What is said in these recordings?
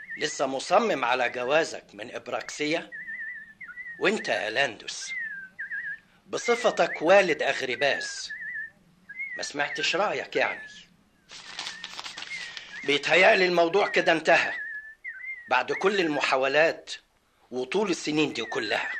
لسه مصمم على جوازك من إبراكسية وانت يا لاندوس بصفتك والد أغرباس ما سمعتش رأيك يعني بيتهيألي الموضوع كده انتهى بعد كل المحاولات وطول السنين دي كلها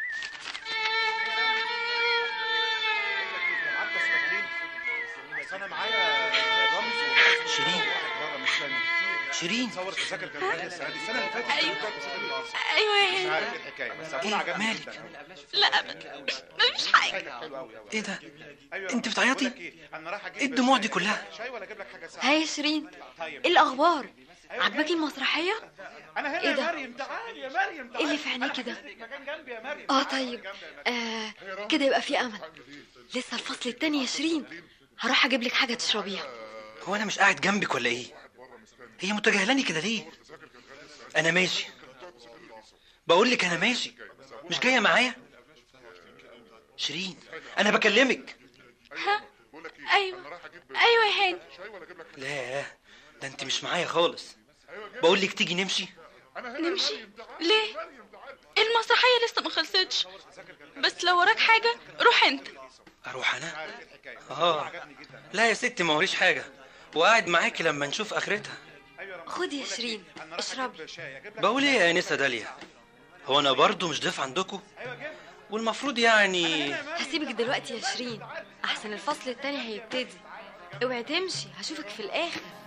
انا معايا رمز شيرين بره مستني شيرين صور تذاكر كان معايا السنه دي السنه اللي فاتت أيوة. كنت تذاكر ايوه يا مش هاني عارف ايه الحكايه بس اكون إيه، عجبني مالك؟ جدا لا ابدا مفيش حاجه حلو قوي قوي ايه ده ايوه انت بتعيطي؟ بقول لك ايه انا رايح اجيب إيه الدموع دي شاي- كلها؟ شاي ولا اجيب لك حاجه ساقعه هاي شيرين طيب ايه الاخبار عجباكي المسرحيه انا هنا إيه يا ده؟ مريم تعالي يا مريم إيه اللي تعالي. في عينيكي ده؟ أنا هجيب لك مكان جنبي يا مريم اه تعالي طيب جنبي يا مريم. آه كده يبقى في امل لسه الفصل التاني يا شيرين هروح اجيب لك حاجه تشربيها هو انا مش قاعد جنبك ولا ايه هي متجاهلاني كده ليه انا ماشي بقول لك انا ماشي مش جايه معايا شيرين انا بكلمك ها ايوه ايوه يا هاني لا ده انت مش معايا خالص بقول لك تيجي نمشي نمشي ليه المسرحيه لسه ما خلصتش بس لو وراك حاجه روح انت اروح انا اه لا يا ستي ما وريش حاجه وقاعد معاكي لما نشوف اخرتها خدي يا شيرين اشربي شاي اجيب لك بقول ايه يا انسه داليا هو انا برضو مش ضيف عندكم والمفروض يعني هسيبك دلوقتي يا شيرين احسن الفصل التاني هيبتدي اوعي تمشي هشوفك في الاخر